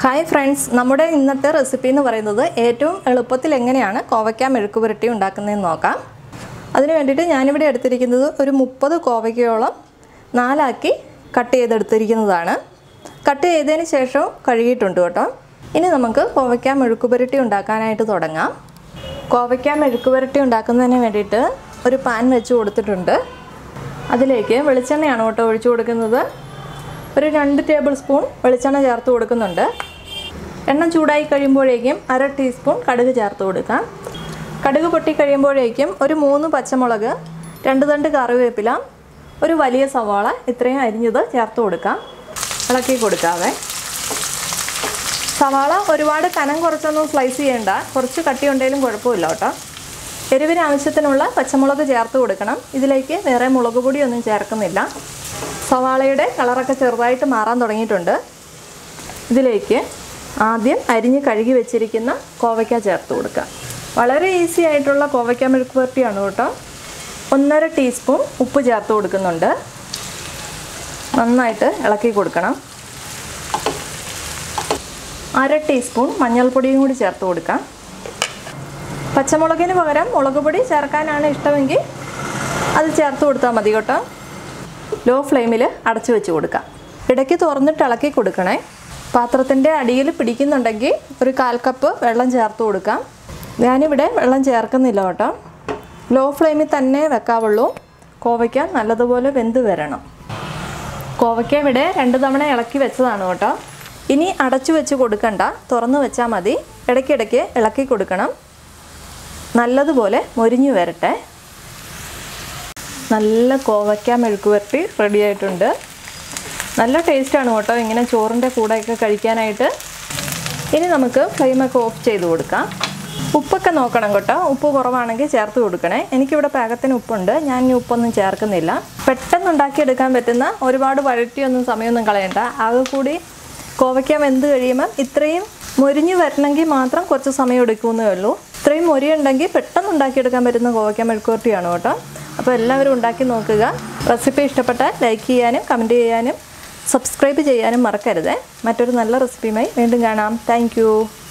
hi friends നമ്മുടെ ഇന്നത്തെ recipe എന്ന് പറയുന്നത് ഏറ്റവും എളുപ്പത്തിൽ എങ്ങനെയാണ് കോവയ്ക്ക മെഴുക്ക് പുരട്ടി ഉണ്ടാക്കുന്നതെന്ന് നോക്കാം അതിന് വേണ്ടിയിട്ട് ഞാനിവിടെ എടുത്തിരിക്കുന്നത് ഒരു മുപ്പത് കോവയ്ക്കയോളം നാലാക്കി കട്ട് ചെയ്തെടുത്തിരിക്കുന്നതാണ് കട്ട് ചെയ്തതിന് ശേഷം കഴുകിയിട്ടുണ്ട് കേട്ടോ ഇനി നമുക്ക് കോവയ്ക്ക മെഴുക്ക് പുരട്ടി ഉണ്ടാക്കാനായിട്ട് തുടങ്ങാം കോവയ്ക്ക മെഴുക്ക് പുരട്ടി ഉണ്ടാക്കുന്നതിന് വേണ്ടിയിട്ട് ഒരു പാൻ വെച്ച് കൊടുത്തിട്ടുണ്ട് അതിലേക്ക് വെളിച്ചെണ്ണയാണ് കേട്ടോ ഒഴിച്ചു കൊടുക്കുന്നത് ഒരു രണ്ട് ടേബിൾ സ്പൂൺ വെളിച്ചെണ്ണ ചേർത്ത് കൊടുക്കുന്നുണ്ട് എണ്ണ ചൂടായി കഴിയുമ്പോഴേക്കും അര ടീസ്പൂൺ കടുക് ചേർത്ത് കൊടുക്കാം കടുക് പൊട്ടി കഴിയുമ്പോഴേക്കും ഒരു മൂന്ന് പച്ചമുളക് രണ്ട് തണ്ട് കറിവേപ്പില ഒരു വലിയ സവാള ഇത്രയും അരിഞ്ഞത് ചേർത്ത് കൊടുക്കാം ഇളക്കി കൊടുക്കാവേ സവാള ഒരുപാട് കനം കുറച്ചൊന്നും സ്ലൈസ് ചെയ്യേണ്ട കുറച്ച് കട്ടി ഉണ്ടെങ്കിലും കുഴപ്പമില്ല കേട്ടോ എരിവിന് ആവശ്യത്തിനുള്ള പച്ചമുളക് ചേർത്ത് കൊടുക്കണം ഇതിലേക്ക് വേറെ മുളക് പൊടിയൊന്നും ചേർക്കുന്നില്ല സവാളയുടെ കളറൊക്കെ ചെറുതായിട്ട് മാറാൻ തുടങ്ങിയിട്ടുണ്ട് ഇതിലേക്ക് ആദ്യം അരിഞ്ഞ് കഴുകി വെച്ചിരിക്കുന്ന കോവയ്ക്ക ചേർത്ത് കൊടുക്കുക വളരെ ഈസി ആയിട്ടുള്ള കോവയ്ക്ക മെഴുക്ക് പുരട്ടിയാണ് കേട്ടോ ഒന്നര ടീസ്പൂൺ ഉപ്പ് ചേർത്ത് കൊടുക്കുന്നുണ്ട് നന്നായിട്ട് ഇളക്കി കൊടുക്കണം അര ടീസ്പൂൺ മഞ്ഞൾപ്പൊടിയും കൂടി ചേർത്ത് കൊടുക്കാം പച്ചമുളകിന് പകരം മുളക് പൊടി ചേർക്കാനാണ് ഇഷ്ടമെങ്കിൽ അത് ചേർത്ത് കൊടുത്താൽ മതി കേട്ടോ ലോ ഫ്ലെയിമിൽ അടച്ചു വെച്ച് കൊടുക്കാം ഇടയ്ക്ക് തുറന്നിട്ട് ഇളക്കി കൊടുക്കണേ പാത്രത്തിൻ്റെ അടിയിൽ പിടിക്കുന്നുണ്ടെങ്കിൽ ഒരു കാൽ കപ്പ് വെള്ളം ചേർത്ത് കൊടുക്കാം ഞാനിവിടെ വെള്ളം ചേർക്കുന്നില്ല കേട്ടോ ലോ ഫ്ലെയിമിൽ തന്നെ വെക്കാവുള്ളൂ കോവയ്ക്ക നല്ലതുപോലെ വെന്ത് വരണം കോവയ്ക്ക ഇവിടെ രണ്ട് തവണ ഇളക്കി വെച്ചതാണ് കേട്ടോ ഇനി അടച്ചു വെച്ച് കൊടുക്കണ്ട തുറന്ന് വെച്ചാൽ മതി ഇടയ്ക്കിടയ്ക്ക് ഇളക്കി കൊടുക്കണം നല്ലതുപോലെ മൊരിഞ്ഞു വരട്ടെ നല്ല കോവയ്ക്ക മെഴുക്ക് പുരട്ടി റെഡി ആയിട്ടുണ്ട് നല്ല ടേസ്റ്റാണ് കേട്ടോ ഇങ്ങനെ ചോറിൻ്റെ കൂടെയൊക്കെ കഴിക്കാനായിട്ട് ഇനി നമുക്ക് ഫ്ലെയിമൊക്കെ ഓഫ് ചെയ്ത് കൊടുക്കാം ഉപ്പൊക്കെ നോക്കണം കേട്ടോ ഉപ്പ് കുറവാണെങ്കിൽ ചേർത്ത് കൊടുക്കണേ എനിക്കിവിടെ പാകത്തിന് ഉപ്പുണ്ട് ഞാൻ ഇനി ഉപ്പൊന്നും ചേർക്കുന്നില്ല പെട്ടെന്ന് ഉണ്ടാക്കിയെടുക്കാൻ പറ്റുന്ന ഒരുപാട് വഴറ്റിയൊന്നും സമയമൊന്നും കളയണ്ട ആകെ കൂടി കോവയ്ക്ക വെന്ത് കഴിയുമ്പം ഇത്രയും മൊരിഞ്ഞ് വരണമെങ്കിൽ മാത്രം കുറച്ച് സമയം എടുക്കുമെന്നേ ഉള്ളൂ ഇത്രയും മൊരിയുണ്ടെങ്കിൽ പെട്ടെന്ന് ഉണ്ടാക്കിയെടുക്കാൻ പറ്റുന്ന കോവയ്ക്ക മെഴുക്കുവരട്ടിയാണ് കേട്ടോ അപ്പോൾ എല്ലാവരും ഉണ്ടാക്കി നോക്കുക റെസിപ്പി ഇഷ്ടപ്പെട്ടാൽ ലൈക്ക് ചെയ്യാനും കമൻറ്റ് ചെയ്യാനും സബ്സ്ക്രൈബ് ചെയ്യാനും മറക്കരുത് മറ്റൊരു നല്ല റെസിപ്പിയുമായി വീണ്ടും കാണാം താങ്ക്